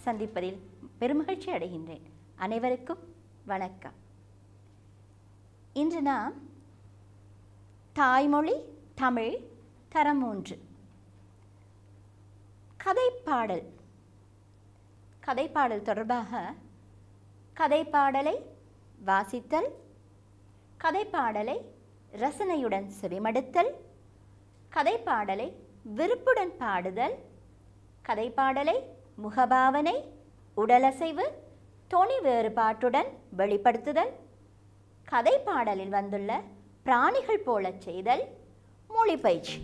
சந்திப்பதில் பெருமகிழ்ச்சி அடைகின்றேன் அனைவருக்கும் வணக்கம் இன்று நாம் தாய்மொழி தமிழ் தரம் மூன்று கதைப்பாடல் கதைப்பாடல் தொடர்பாக கதைப்பாடலை வாசித்தல் கதைப்பாடலை ரசனையுடன் செவிமடுத்தல் கதைப்பாடலை விருப்புடன் பாடுதல் கதைப்பாடலை முகபாவனை உடலசைவு தொனி வேறுபாட்டுடன் வெளிப்படுத்துதல் கதைப்பாடலில் வந்துள்ள பிராணிகள் போலச் செய்தல் மொழி பயிற்சி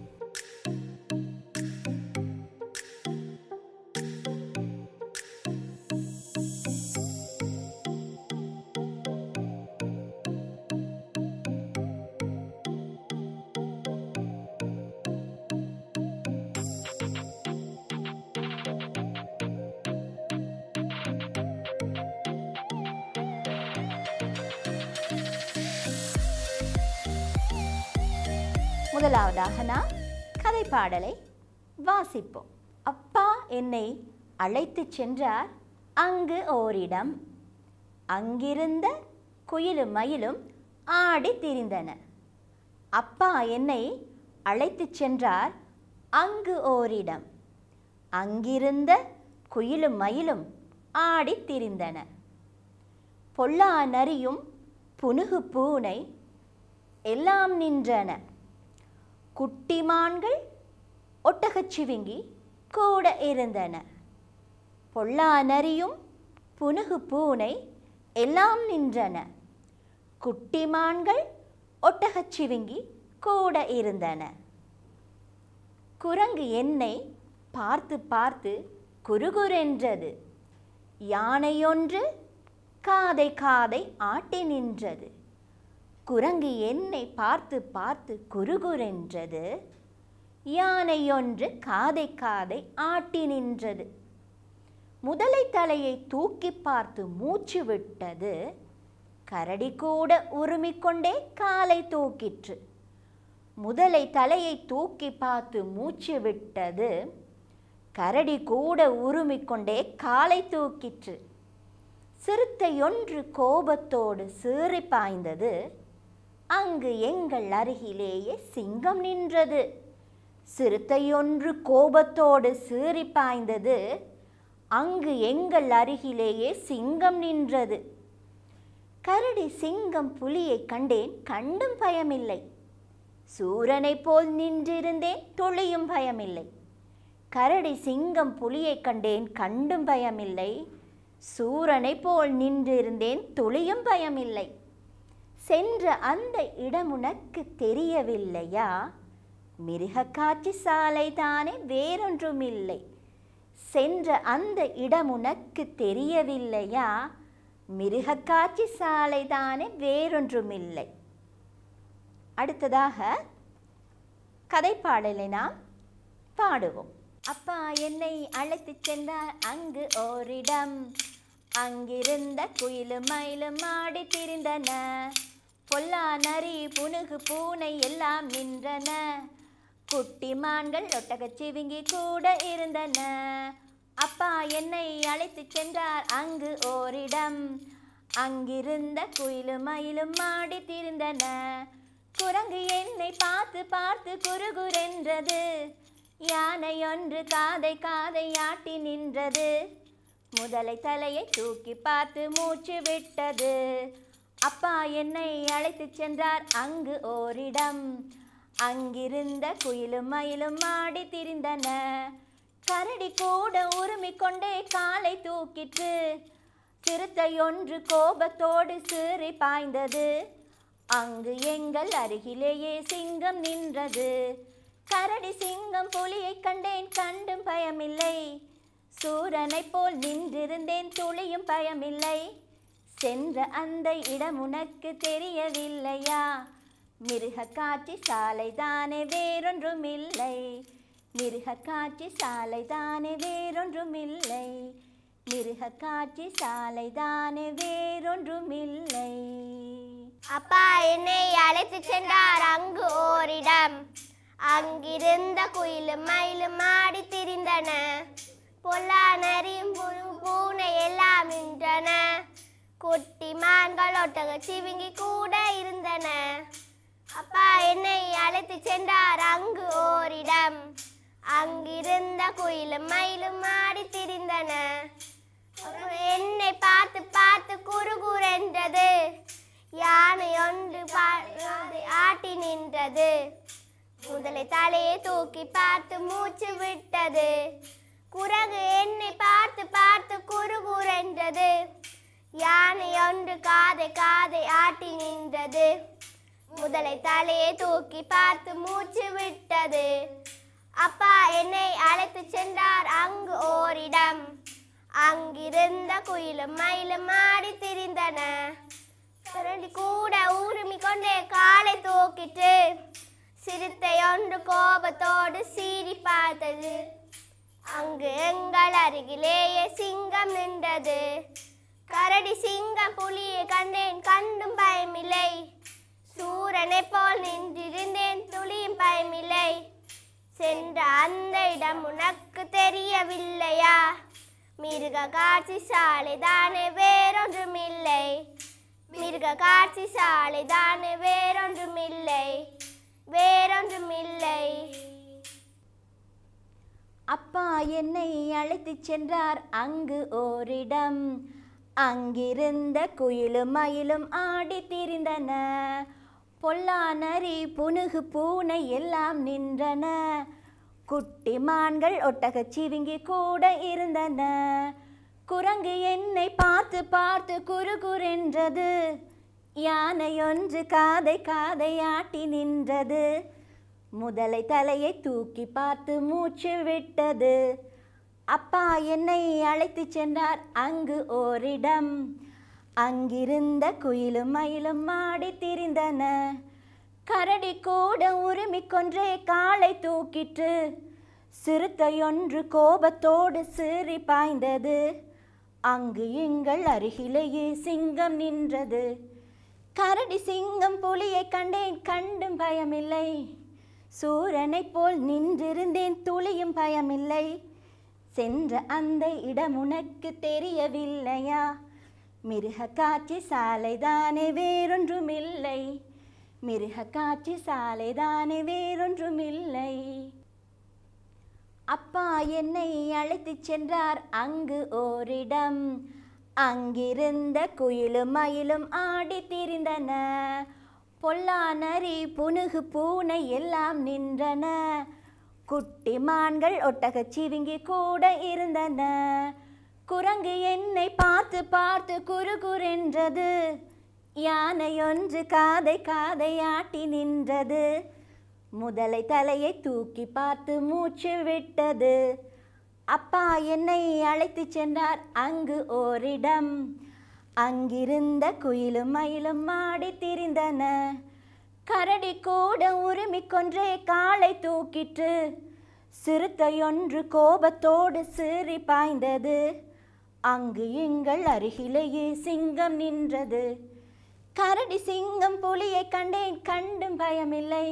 முதலாவதாக நாம் கதைப்பாடலை வாசிப்போம் அப்பா என்னை அழைத்துச் சென்றார் அங்கு ஓரிடம் அங்கிருந்த குயிலும் மயிலும் ஆடி திரிந்தன அப்பா என்னை அழைத்துச் சென்றார் அங்கு ஓரிடம் அங்கிருந்த குயிலும் மயிலும் ஆடி திரிந்தன பொல்லா நரியும் புனுகு பூனை எல்லாம் நின்றன குட்டிமான்கள் ஒட்டகச்சிவிங்கி கூட இருந்தன பொல்லா நரியும் புனுகு பூனை எல்லாம் நின்றன குட்டிமான்கள் ஒட்டகச்சிவிங்கி கூட இருந்தன குரங்கு என்னை பார்த்து பார்த்து குறுகுரென்றது யானையொன்று காதை காதை ஆட்டி நின்றது குரங்கு என்னை பார்த்து பார்த்து குறுகுரென்றது யானையொன்று காதை காதை ஆட்டி நின்றது முதலை தலையை தூக்கி பார்த்து மூச்சு விட்டது கரடி கூட உருமிக்கொண்டே காலை தூக்கிற்று முதலை தலையை தூக்கி பார்த்து மூச்சு விட்டது கரடி கூட உருமிக்கொண்டே காலை தூக்கிற்று சிறுத்தையொன்று கோபத்தோடு சீறி பாய்ந்தது அங்கு எங்கள் அருகிலேயே சிங்கம் நின்றது சிறுத்தையொன்று கோபத்தோடு சீறி பாய்ந்தது அங்கு எங்கள் அருகிலேயே சிங்கம் நின்றது கரடி சிங்கம் புலியை கண்டேன் கண்டும் பயமில்லை சூரனைப் போல் நின்றிருந்தேன் துளியும் பயமில்லை கரடி சிங்கம் புலியை கண்டேன் கண்டும் பயமில்லை சூரனைப் போல் நின்றிருந்தேன் துளியும் பயமில்லை சென்ற அந்த இடம் உனக்கு தெரியவில்லையா மிருகக்காட்சி சாலை தானே வேறொன்றுமில்லை சென்ற அந்த இடம் உனக்கு தெரியவில்லையா மிருகக்காட்சி சாலை தானே வேறொன்றுமில்லை அடுத்ததாக கதைப்பாடலை நாம் பாடுவோம் அப்பா என்னை அழைத்துச் சென்றார் அங்கு ஓரிடம் அங்கிருந்த குயிலும் மயிலும் ஆடி திரிந்தன பொல்லா நரி புனுகு பூனை எல்லாம் நின்றன குட்டி மான்கள் ஒட்டகச் சிவிங்கி கூட இருந்தன அப்பா என்னை அழைத்துச் சென்றார் அங்கு ஓரிடம் அங்கிருந்த குயிலும் மயிலும் ஆடி திரிந்தன குரங்கு என்னை பார்த்து பார்த்து குறுகுரென்றது யானை ஒன்று காதை காதை ஆட்டி நின்றது முதலை தலையை தூக்கி பார்த்து மூச்சு விட்டது அப்பா என்னை அழைத்துச் சென்றார் அங்கு ஓரிடம் அங்கிருந்த குயிலும் மயிலும் ஆடி திரிந்தன கரடி கூட உருமிக் கொண்டே காலை தூக்கிற்று சிறுத்தை ஒன்று கோபத்தோடு சீறி பாய்ந்தது அங்கு எங்கள் அருகிலேயே சிங்கம் நின்றது கரடி சிங்கம் புலியை கண்டேன் கண்டும் பயமில்லை சூரனைப் போல் நின்றிருந்தேன் துளியும் பயமில்லை சென்ற அந்த இடம் உனக்கு தெரியவில்லையா மிருக காட்சி சாலை தானே வேறொன்றுமில்லை மிருக காட்சி சாலை தானே வேறொன்றுமில்லை மிருக காட்சி சாலை தானே வேறொன்றுமில்லை அப்பா என்னை அழைத்து சென்றார் அங்கு ஓரிடம் அங்கிருந்த குயிலும் மயிலும் ஆடி திரிந்தன பொல்லா நரியும் புழு பூனை எல்லாம் நின்றன குட்டி மான்கள் ஒட்டக சிவிங்கி கூட இருந்தன அப்பா என்னை அழைத்து சென்றார் அங்கு ஓரிடம் அங்கிருந்த குயிலும் மயிலும் ஆடி திரிந்தன அப்புறம் என்னை பார்த்து பார்த்து குறுகுறென்றது யானை ஒன்று பார்த்து ஆட்டி நின்றது முதலை தலையை தூக்கி பார்த்து மூச்சு விட்டது குரங்கு என்னை பார்த்து பார்த்து குறுகுறென்றது யானை ஒன்று காதை காதை ஆட்டி நின்றது முதலை தலையை தூக்கி பார்த்து மூச்சு விட்டது அப்பா என்னை அழைத்து சென்றார் அங்கு ஓரிடம் அங்கிருந்த குயிலும் மயிலும் ஆடி திரிந்தன சுரண்டி கூட ஊருமி கொண்டே காலை தூக்கிட்டு சிறுத்தை ஒன்று கோபத்தோடு சீறி பார்த்தது அங்கு எங்கள் அருகிலேயே சிங்கம் நின்றது கரடி சிங்கம் புலியை கண்டேன் கண்டும் பயமில்லை சூரனை போல் நின்றிருந்தேன் துளியும் பயமில்லை சென்ற அந்த இடம் உனக்கு தெரியவில்லையா மிருக காட்சி சாலை தானே வேறொன்றுமில்லை மிருக காட்சி சாலை தானே வேறொன்றுமில்லை வேறொன்றுமில்லை அப்பா என்னை அழைத்துச் சென்றார் அங்கு ஓரிடம் அங்கிருந்த குயிலும் மயிலும் ஆடி திரிந்தன பொல்லா நரி புனுகு பூனை எல்லாம் நின்றன குட்டி மான்கள் ஒட்டகச் சிவிங்கி கூட இருந்தன குரங்கு என்னை பார்த்து பார்த்து குறு குறென்றது யானை ஒன்று காதை காதை ஆட்டி நின்றது முதலை தலையை தூக்கி பார்த்து மூச்சு விட்டது அப்பா என்னை அழைத்துச் சென்றார் அங்கு ஓரிடம் அங்கிருந்த குயிலும் மயிலும் ஆடி திரிந்தன கரடி கூட உரிமை கொன்றே காலை தூக்கிற்று சிறுத்தையொன்று கோபத்தோடு சீறி பாய்ந்தது அங்கு எங்கள் அருகிலேயே சிங்கம் நின்றது கரடி சிங்கம் புலியை கண்டேன் கண்டும் பயமில்லை சூரனைப் போல் நின்றிருந்தேன் துளியும் பயமில்லை சென்ற அந்த இடம் உனக்கு தெரியவில்லையா மிருக காட்சி சாலைதானே வேறொன்றுமில்லை மிருக காட்சி சாலைதானே வேறொன்றுமில்லை அப்பா என்னை அழைத்துச் சென்றார் அங்கு ஓரிடம் அங்கிருந்த குயிலும் மயிலும் ஆடி திரிந்தன பொல்லா நரி புனுகு பூனை எல்லாம் நின்றன குட்டி மான்கள் ஒட்டகச் சிவிங்கி கூட இருந்தன குரங்கு என்னை பார்த்து பார்த்து குறு குறென்றது யானை ஒன்று காதை காதை ஆட்டி நின்றது முதலை தலையை தூக்கி பார்த்து மூச்சு விட்டது அப்பா என்னை அழைத்துச் சென்றார் அங்கு ஓரிடம் அங்கிருந்த குயிலும் மயிலும் ஆடி திரிந்தன கரடி கூட உரிமை கொன்றே காலை தூக்கிற்று சிறுத்தையொன்று கோபத்தோடு சீறி பாய்ந்தது அங்கு எங்கள் அருகிலேயே சிங்கம் நின்றது கரடி சிங்கம் புலியை கண்டேன் கண்டும் பயமில்லை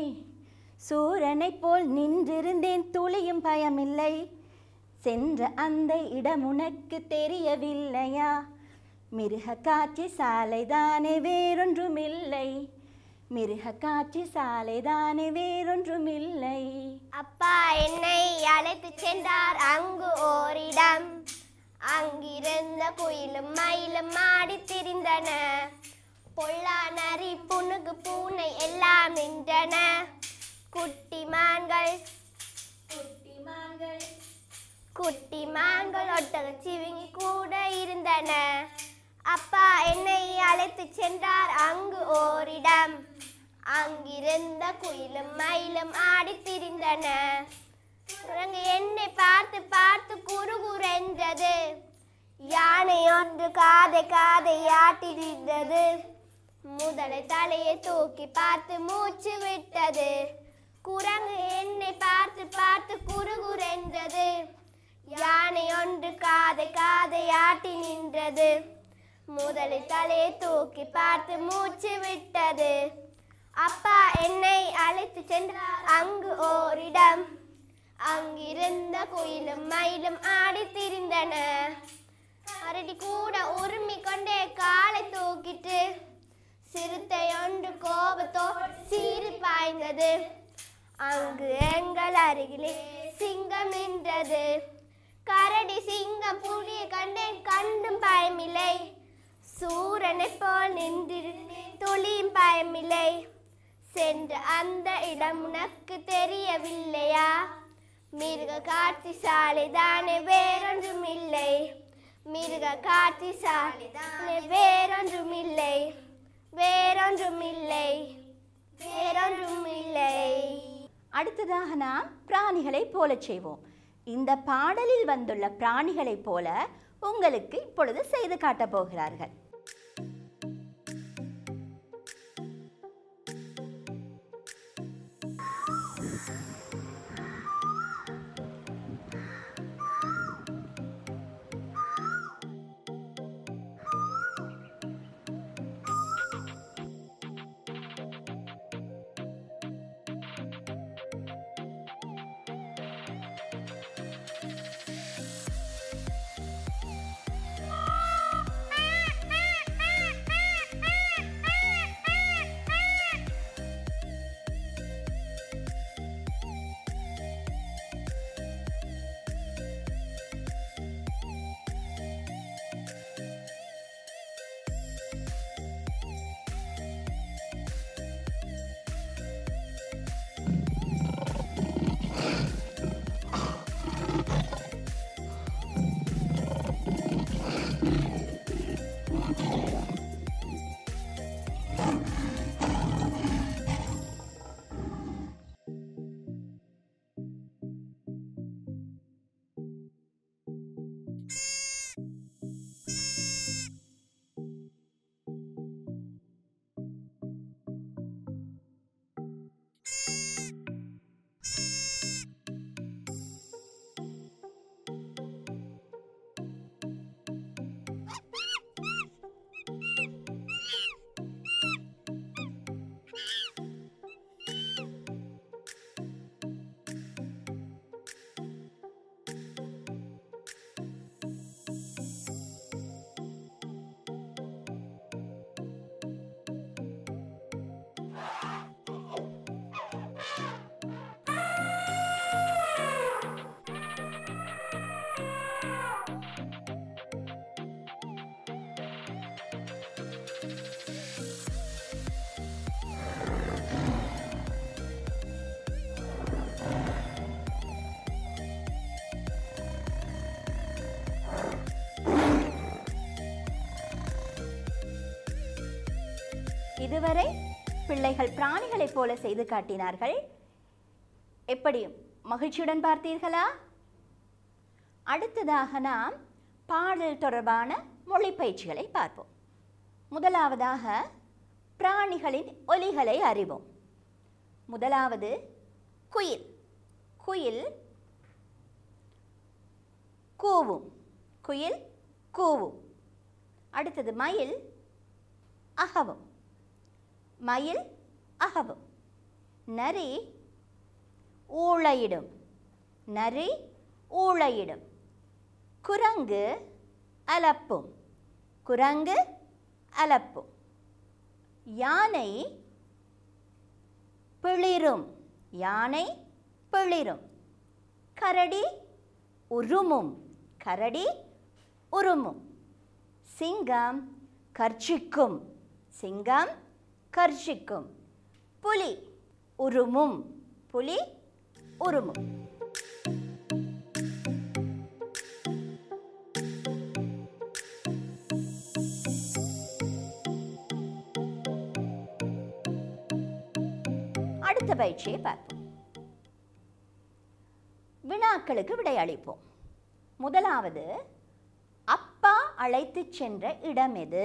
சூரனைப் போல் நின்றிருந்தேன் துளியும் பயமில்லை சென்ற அந்த இடம் உனக்கு தெரியவில்லையா மிருக காட்சி சாலைதானே வேறொன்றுமில்லை மிருக காட்சி சாலைதானே வேறொன்றுமில்லை அப்பா என்னை அழைத்து சென்றார் அங்கு ஓரிடம் அங்கிருந்த குயிலும் மயிலும் ஆடி திரிந்தன பொல்லா நரி புனுகு பூனை எல்லாம் நின்றன குட்டி மான்கள் குட்டி மான்கள் குட்டி மான்கள் ஒட்டக சிவிங்கி கூட இருந்தன அப்பா என்னை அழைத்து சென்றார் அங்கு ஓரிடம் அங்கிருந்த குயிலும் மயிலும் ஆடி திரிந்தன குரங்கு என்னை பார்த்து பார்த்து குறுகுறென்றது யானை ஒன்று காதை காதை ஆட்டி நின்றது முதலை தலையை தூக்கி பார்த்து மூச்சு விட்டது குரங்கு என்னை பார்த்து பார்த்து குறுகுறென்றது யானை ஒன்று காதை காதை ஆட்டி நின்றது முதலை தலையை தூக்கி பார்த்து மூச்சு விட்டது அப்பா என்னை அழைத்து சென்றார் அங்கு ஓரிடம் அங்கிருந்த குயிலும் மயிலும் ஆடித் திரிந்தன அரடி கூட உருமி கொண்டே காலை தூக்கிட்டு சிறுத்தை ஒன்று கோபத்தோடு சீறி பாய்ந்தது அங்கு எங்கள் அருகிலே சிங்கம் நின்றது கரடி சிங்கம் புலியை கண்டேன் கண்டும் பயமில்லை சூரனை போல் நின்றிருந்தேன் துளியும் பயமில்லை சென்ற அந்த இடம் உனக்கு தெரியவில்லையா மிருக காட்சி சாலை தானே வேறொன்றும் இல்லை மிருக காட்சி சாலை தானே வேறொன்றும் இல்லை வேறொன்றும் இல்லை வேறொன்றும் இல்லை அடுத்ததாக நாம் பிராணிகளைப் போலச் செய்வோம் இந்த பாடலில் வந்துள்ள பிராணிகளைப் போல உங்களுக்கு இப்பொழுது செய்து காட்டப் போகிறார்கள் இதுவரை பிள்ளைகள் பிராணிகளைப் போல செய்து காட்டினார்கள் எப்படி மகிழ்ச்சியுடன் பார்த்தீர்களா அடுத்ததாக நாம் பாடல் தொடர்பான மொழி பயிற்சிகளை பார்ப்போம் முதலாவதாக பிராணிகளின் ஒலிகளை அறிவோம் முதலாவது குயில் குயில் கூவும் குயில் கூவும் அடுத்தது மயில் அகவும் மயில் அகவும் நரி ஊளையிடும் நரி ஊளையிடும் குரங்கு அலப்பும் குரங்கு அலப்பும் யானை பிளிரும் யானை பிளிரும் கரடி உருமும் கரடி உருமும் சிங்கம் கர்ச்சிக்கும் சிங்கம் கர்ச்சிக்கும் புலி உருமும் புலி உருமும் அடுத்த பயிற்சியை பார்ப்போம் வினாக்களுக்கு விடையளிப்போம் முதலாவது அப்பா அழைத்துச் சென்ற இடம் எது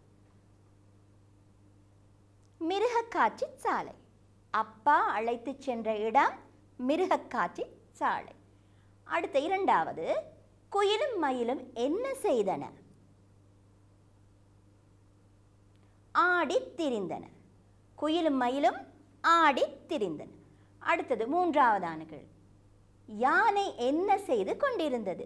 மிருகக்காட்சி சாலை அப்பா அழைத்துச் சென்ற இடம் மிருகக்காட்சி சாலை அடுத்த இரண்டாவது குயிலும் மயிலும் என்ன செய்தன ஆடித் திரிந்தன குயிலும் மயிலும் ஆடித் திரிந்தன அடுத்தது மூன்றாவதான கேள்வி யானை என்ன செய்து கொண்டிருந்தது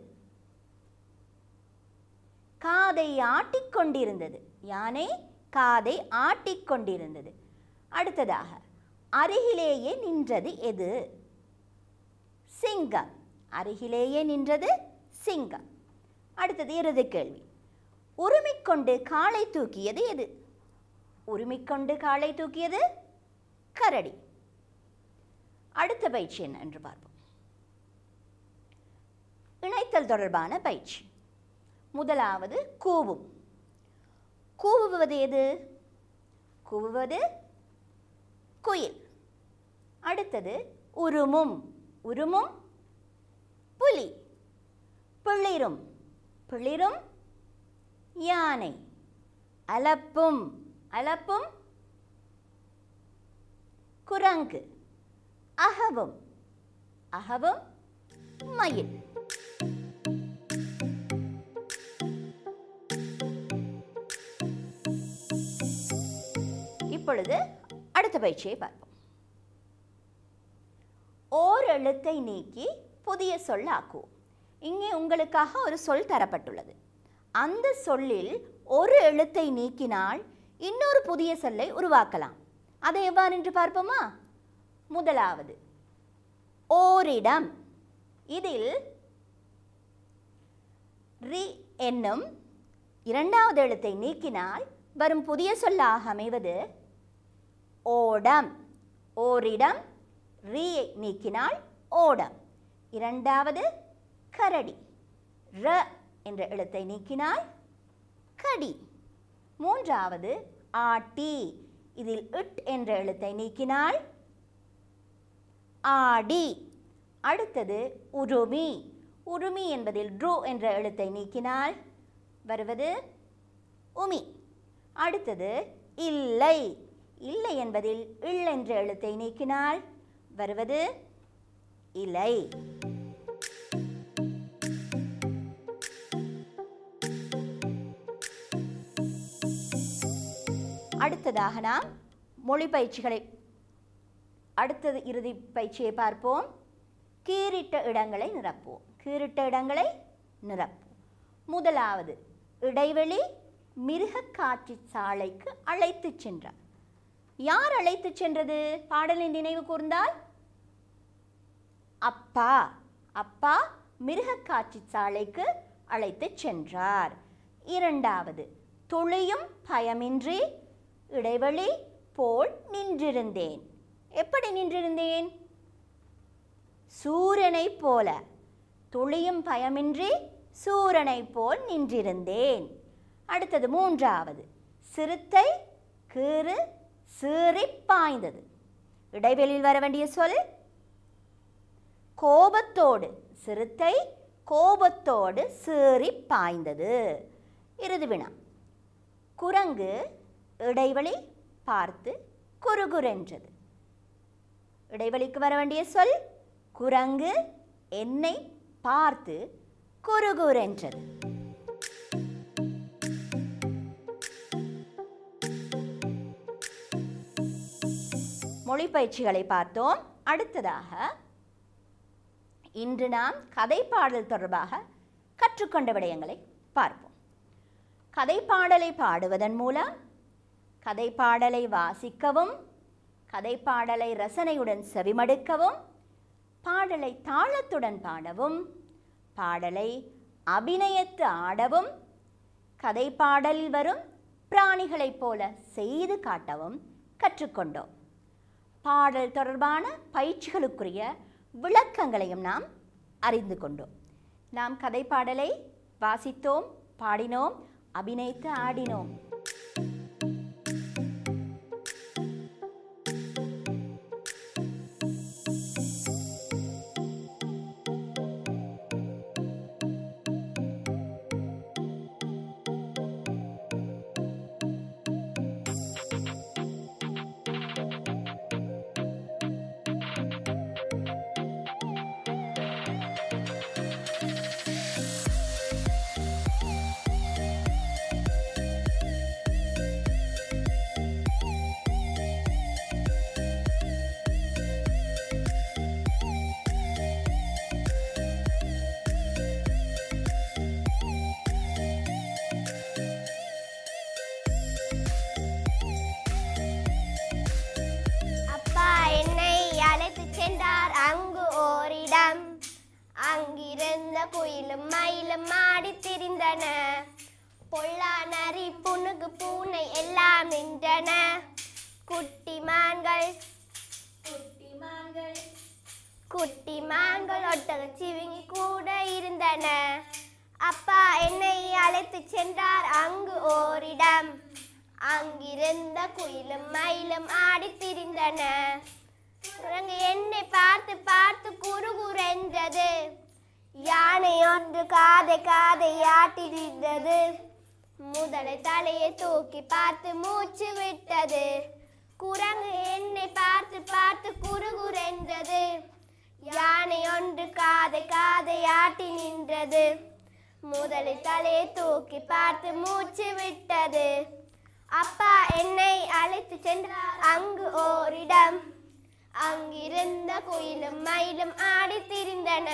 காதை ஆட்டிக் கொண்டிருந்தது யானை காதை ஆட்டிக் கொண்டிருந்தது அடுத்ததாக அருகிலேயே நின்றது எது சிங்கம் அருகிலேயே நின்றது சிங்கம் அடுத்தது இறுதி கேள்வி உரிமிக்கொண்டு காலை தூக்கியது எது உரிமிக்கொண்டு காலை தூக்கியது கரடி அடுத்த பயிற்சி என்ன என்று பார்ப்போம் இணைத்தல் தொடர்பான பயிற்சி முதலாவது கூவும் கூவுவது எது கூவுவது குயில் அடுத்தது உருமும் உருமும் புலி பிளிரும் பிளிரும் யானை அலப்பும் அலப்பும் குரங்கு அகவும் அகவும் மயில் இப்பொழுது அடுத்த பயிற்சியை பார்ப்போம் ஓர் எழுத்தை நீக்கி புதிய சொல் ஆக்குவோம் இங்கே உங்களுக்காக ஒரு சொல் தரப்பட்டுள்ளது அந்த சொல்லில் ஒரு எழுத்தை நீக்கினால் இன்னொரு புதிய சொல்லை உருவாக்கலாம் அதை எவ்வாறு என்று பார்ப்போமா முதலாவது ஓரிடம் இதில் ரி என்னும் இரண்டாவது எழுத்தை நீக்கினால் வரும் புதிய சொல்லாக அமைவது ஓடம் ஓரிடம் ரீயை நீக்கினால் ஓடம் இரண்டாவது கரடி ர என்ற எழுத்தை நீக்கினால் கடி மூன்றாவது ஆட்டி இதில் இட் என்ற எழுத்தை நீக்கினால் ஆடி அடுத்தது உருமி உருமி என்பதில் ட்ரூ என்ற எழுத்தை நீக்கினால் வருவது உமி அடுத்தது இல்லை இல்லை என்பதில் இல் என்ற எழுத்தை நீக்கினால் வருவது இலை அடுத்ததாக நாம் மொழி பயிற்சிகளை அடுத்தது இறுதி பயிற்சியை பார்ப்போம் கீறிட்ட இடங்களை நிரப்புவோம் கீறிட்ட இடங்களை நிரப்புவோம் முதலாவது இடைவெளி மிருகக்காட்சி சாலைக்கு அழைத்து சென்றார் யார் அழைத்து சென்றது பாடலின் நினைவு கூர்ந்தால் அப்பா அப்பா மிருகக்காட்சி சாலைக்கு அழைத்து சென்றார் இரண்டாவது துளியும் பயமின்றி இடைவெளி போல் நின்றிருந்தேன் எப்படி நின்றிருந்தேன் சூரனைப் போல துளியும் பயமின்றி சூரனைப் போல் நின்றிருந்தேன் அடுத்தது மூன்றாவது சிறுத்தை கீறு சீறிப் பாய்ந்தது இடைவெளியில் வர வேண்டிய சொல் கோபத்தோடு சிறுத்தை கோபத்தோடு சீறி பாய்ந்தது இறுதி வினா குரங்கு இடைவெளி பார்த்து குறுகுரென்றது இடைவெளிக்கு வர வேண்டிய சொல் குரங்கு என்னை பார்த்து குறுகுரென்றது மொழி பயிற்சிகளை பார்த்தோம் அடுத்ததாக இன்று நாம் கதை பாடல் தொடர்பாக கற்றுக்கொண்ட விடயங்களை பார்ப்போம் கதை பாடலை பாடுவதன் மூலம் கதை பாடலை வாசிக்கவும் கதை பாடலை ரசனையுடன் செவிமடுக்கவும் பாடலை தாளத்துடன் பாடவும் பாடலை அபிநயத்து ஆடவும் கதை பாடலில் வரும் பிராணிகளைப் போல செய்து காட்டவும் கற்றுக்கொண்டோம் பாடல் தொடர்பான பயிற்சிகளுக்குரிய விளக்கங்களையும் நாம் அறிந்து கொண்டோம் நாம் கதை பாடலை வாசித்தோம் பாடினோம் அபிநயித்து ஆடினோம் குயிலும் மயிலும் ஆடி திரிந்தன பொல்லா நரி புனுகு பூனை எல்லாம் நின்றன குட்டி மான்கள் குட்டி மான்கள் ஒட்டக சிவிங்கி கூட இருந்தன அப்பா என்னை அழைத்து சென்றார் அங்கு ஓரிடம் அங்கிருந்த குயிலும் மயிலும் ஆடி திரிந்தன குரங்கு என்னை பார்த்து பார்த்து குறுகுறென்றது யானை ஒன்று காதை காதை ஆட்டிருந்தது முதலை தலையை தூக்கி பார்த்து மூச்சு விட்டது குரங்கு என்னை பார்த்து பார்த்து குறுகுறென்றது யானை ஒன்று காதை காதை ஆட்டி நின்றது முதலை தலையை தூக்கி பார்த்து மூச்சு விட்டது அப்பா என்னை அழைத்து சென்றார் அங்கு ஓரிடம் அங்கிருந்த குயிலும் மயிலும் ஆடி திரிந்தன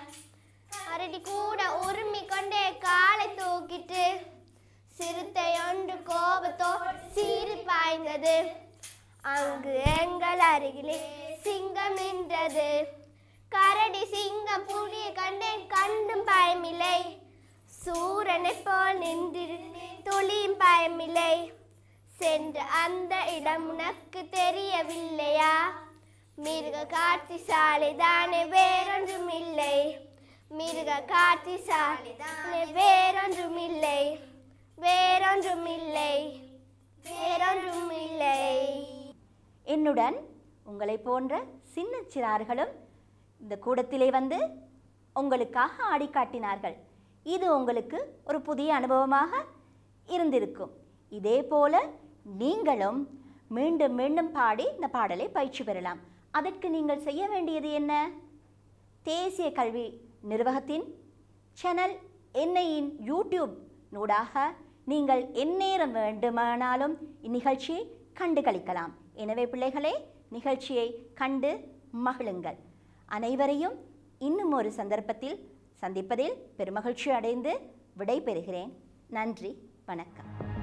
அரடி கூட உருமி கொண்டே காலை தூக்கிட்டு சிறுத்தை ஒன்று கோபத்தோடு சீறி பாய்ந்தது அங்கு எங்கள் அருகிலே சிங்கம் நின்றது கரடி சிங்கம் புலியை கண்டேன் கண்டும் பயமில்லை சூரனை போல் நின்றிருந்தேன் துளியும் பயமில்லை சென்ற அந்த இடம் உனக்கு தெரியவில்லையா மிருக காட்சி சாலை தானே வேறொன்றும் இல்லை மிருக காட்சி சாலை தானே வேறொன்றும் இல்லை வேறொன்றும் இல்லை வேறொன்றும் இல்லை என்னுடன் உங்களை போன்ற சின்ன சிறார்களும் இந்த கூடத்திலே வந்து உங்களுக்காக ஆடி காட்டினார்கள் இது உங்களுக்கு ஒரு புதிய அனுபவமாக இருந்திருக்கும் இதே போல நீங்களும் மீண்டும் மீண்டும் பாடி இந்த பாடலை பயிற்சி பெறலாம் அதற்கு நீங்கள் செய்ய வேண்டியது என்ன தேசிய கல்வி நிர்வாகத்தின் சேனல் என்ஐயின் யூடியூப் நூடாக நீங்கள் எந்நேரம் வேண்டுமானாலும் இந்நிகழ்ச்சியை கண்டு களிக்கலாம் எனவே பிள்ளைகளே நிகழ்ச்சியை கண்டு மகிழுங்கள் அனைவரையும் இன்னும் ஒரு சந்தர்ப்பத்தில் சந்திப்பதில் பெருமகிழ்ச்சி அடைந்து விடை பெறுகிறேன் நன்றி வணக்கம்